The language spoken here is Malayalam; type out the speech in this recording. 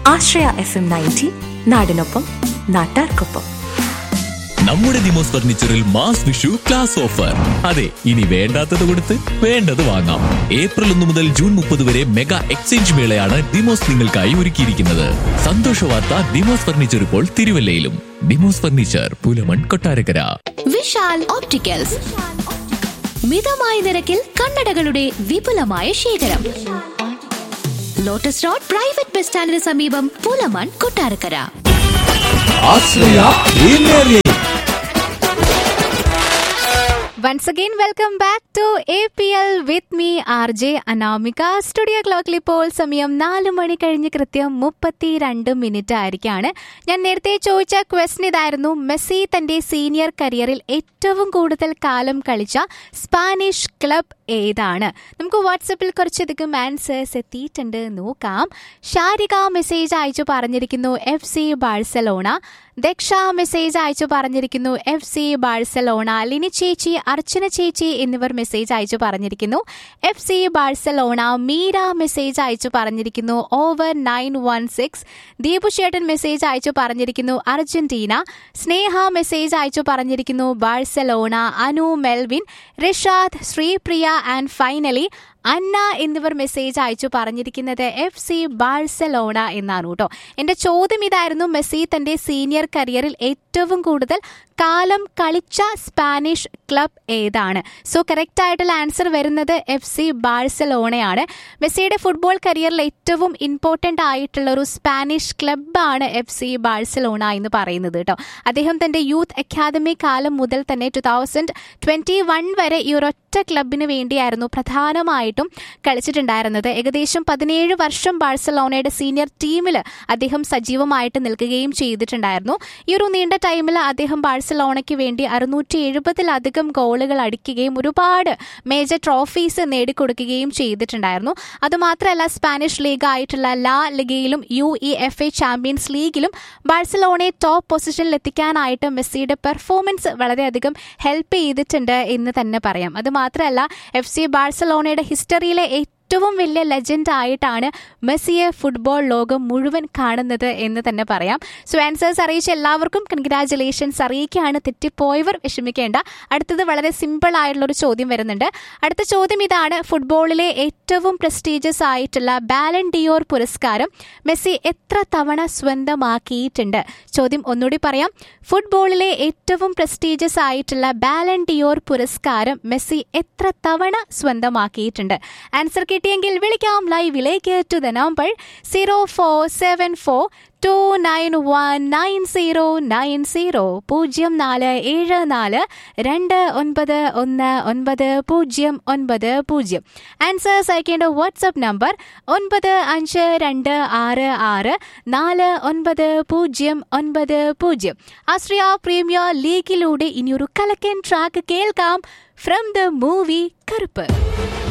ആശ്രയ എഫ് എം നയൻറ്റി നാടിനൊപ്പം നാട്ടാർക്കൊപ്പം നമ്മുടെ ദിമോസ് ഫർണിച്ചറിൽ മാസ് വിഷു ക്ലാസ് ഓഫർ അതെ ഇനി വേണ്ടാത്തത് കൊടുത്ത് വേണ്ടത് വാങ്ങാം ഏപ്രിൽ ഒന്ന് മുതൽ ജൂൺ മുപ്പത് വരെ മെഗാ എക്സ്ചേഞ്ച് മേളയാണ് ഡിമോസ് നിങ്ങൾക്കായി ഒരുക്കിയിരിക്കുന്നത് സന്തോഷ വാർത്ത ഡിമോസ് ഫർണിച്ചർ ഇപ്പോൾ തിരുവല്ലയിലും Demos furniture Pulamon Kottarakkara Vishal opticals മിതമായ നിരക്കിൽ കണ്ണടകളുടെ വിപുലമായ ശേഖരം ലോട്ടസ് റോഡ് പ്രൈവറ്റ് ബസ് സ്റ്റാൻഡിന് സമീപം Pulamon Kottarakkara once again welcome back to A P L with me R J Anamika studio ക്ലോക്കിൽ ഇപ്പോൾ സമയം നാല് മണി കഴിഞ്ഞ് കൃത്യം മുപ്പത്തി രണ്ട് മിനിറ്റ് ആയിരിക്കാണ് ഞാൻ നേരത്തെ ചോദിച്ച ക്വസ്റ്റൻ ഇതായിരുന്നു മെസ്സി തന്റെ സീനിയർ കരിയറിൽ ഏറ്റവും കൂടുതൽ കാലം കളിച്ച സ്പാനിഷ് ക്ലബ് ഏതാണ് നമുക്ക് വാട്സപ്പിൽ കുറച്ചധികം ആൻസേഴ്സ് എത്തിയിട്ടുണ്ട് നോക്കാം ഷാരിക മെസ്സേജ് അയച്ചു പറഞ്ഞിരിക്കുന്നു F C Barcelona Daksha message അയച്ചു പറഞ്ഞിരിക്കുന്നു എഫ് സി ബാഴ്സലോണ ലിനി ചേച്ചി അർച്ചന ചേച്ചി എന്നിവർ മെസ്സേജ് അയച്ചു പറഞ്ഞിരിക്കുന്നു F C Barcelona Meera message അയച്ചു പറഞ്ഞിരിക്കുന്നു over nine one six Deepu ചേട്ടൻ മെസ്സേജ് അയച്ചു പറഞ്ഞിരിക്കുന്നു അർജന്റീന സ്നേഹ മെസ്സേജ് അയച്ചു പറഞ്ഞിരിക്കുന്നു Barcelona Anu Melvin Rishad Sripriya and finally Anna എന്നിവർ മെസ്സേജ് അയച്ചു പറഞ്ഞിരിക്കുന്നത് എഫ് സി ബാഴ്സലോണ എന്നാണ് കേട്ടോ എന്റെ ചോദ്യം ഇതായിരുന്നു മെസ്സി തന്റെ സീനിയർ കരിയറിൽ ഏറ്റവും കൂടുതൽ കാലം കളിച്ച സ്പാനിഷ് ക്ലബ് ഏതാണ് സോ കറക്റ്റ് ആയിട്ടുള്ള ആൻസർ വരുന്നത് എഫ് സി ബാഴ്സലോണയാണ് മെസ്സിയുടെ ഫുട്ബോൾ കരിയറിൽ ഏറ്റവും ഇമ്പോർട്ടൻ്റ് ആയിട്ടുള്ള ഒരു സ്പാനിഷ് ക്ലബ്ബാണ് എഫ് സി ബാഴ്സലോണ എന്ന് പറയുന്നത് കേട്ടോ അദ്ദേഹം തന്റെ യൂത്ത് അക്കാദമി കാലം മുതൽ തന്നെ ടു തൗസൻഡ് ട്വന്റി വൺ വരെ ഈ ഒരൊറ്റ ക്ലബിന് വേണ്ടിയായിരുന്നു പ്രധാനമായിട്ടും കളിച്ചിട്ടുണ്ടായിരുന്നത് ഏകദേശം പതിനേഴ് വർഷം ബാഴ്സലോണയുടെ സീനിയർ ടീമിൽ അദ്ദേഹം സജീവമായിട്ട് നിൽക്കുകയും ചെയ്തിട്ടുണ്ടായിരുന്നു ഈ ഒരു നീണ്ട ടൈമിൽ അദ്ദേഹം ബാഴ്സലോണയ്ക്ക് വേണ്ടി അറുന്നൂറ്റി എഴുപതിലധികം ഗോളുകൾ അടിക്കുകയും ഒരുപാട് മേജർ ട്രോഫീസ് നേടിക്കൊടുക്കുകയും ചെയ്തിട്ടുണ്ടായിരുന്നു അതുമാത്രമല്ല സ്പാനിഷ് ലീഗ് ആയിട്ടുള്ള ലാ ലിഗയിലും U E F A champions ലീഗിലും ബാഴ്സലോണയെ ടോപ്പ് പൊസിഷനിൽ എത്തിക്കാനായിട്ട് മെസ്സിയുടെ പെർഫോമൻസ് വളരെയധികം ഹെൽപ്പ് ചെയ്തിട്ടുണ്ട് എന്ന് തന്നെ പറയാം അത് മാത്രമല്ല എഫ് സി ബാഴ്സലോണയുടെ ഹിസ്റ്ററിയിലെ ഏറ്റവും വലിയ ലെജൻഡ് ആയിട്ടാണ് മെസ്സിയെ ഫുട്ബോൾ ലോകം മുഴുവൻ കാണുന്നത് എന്ന് തന്നെ പറയാം സോ ആൻസേഴ്സ് അറിയിച്ച എല്ലാവർക്കും കൺഗ്രാചുലേഷൻസ് അറിയിക്കുകയാണ് തെറ്റിപ്പോയവർ വിഷമിക്കേണ്ട അടുത്തത് വളരെ സിമ്പിൾ ആയിട്ടുള്ള ഒരു ചോദ്യം വരുന്നുണ്ട് അടുത്ത ചോദ്യം ഇതാണ് ഫുട്ബോളിലെ ഏറ്റവും പ്രസ്റ്റീജിയസ് ആയിട്ടുള്ള ബാലൻ ഡിയോർ പുരസ്കാരം മെസ്സി എത്ര തവണ സ്വന്തമാക്കിയിട്ടുണ്ട് ചോദ്യം ഒന്നുകൂടി പറയാം ഫുട്ബോളിലെ ഏറ്റവും പ്രസ്റ്റീജിയസ് ആയിട്ടുള്ള ബാലൻ ഡിയോർ പുരസ്കാരം മെസ്സി എത്ര തവണ സ്വന്തമാക്കിയിട്ടുണ്ട് ആൻസർ കിട്ടിയെങ്കിൽ വിളിക്കാം ലൈവിലേക്ക് to the number zero four seven four two nine one nine zero nine zero പൂജ്യം നാല് ഏഴ് നാല് രണ്ട് ഒൻപത് ഒന്ന് ഒൻപത് പൂജ്യം ഒൻപത് പൂജ്യം ആൻസേഴ്സ് അയക്കേണ്ട വാട്സപ്പ് നമ്പർ ഒൻപത് അഞ്ച് രണ്ട് ആറ് ആറ് നാല് ഒൻപത് പൂജ്യം ഒൻപത് പൂജ്യം ആശ്രയ പ്രീമിയർ ലീഗിലൂടെ ഇനിയൊരു കലക്കൻ ട്രാക്ക് കേൾക്കാം ഫ്രം ദ മൂവി കറുപ്പ്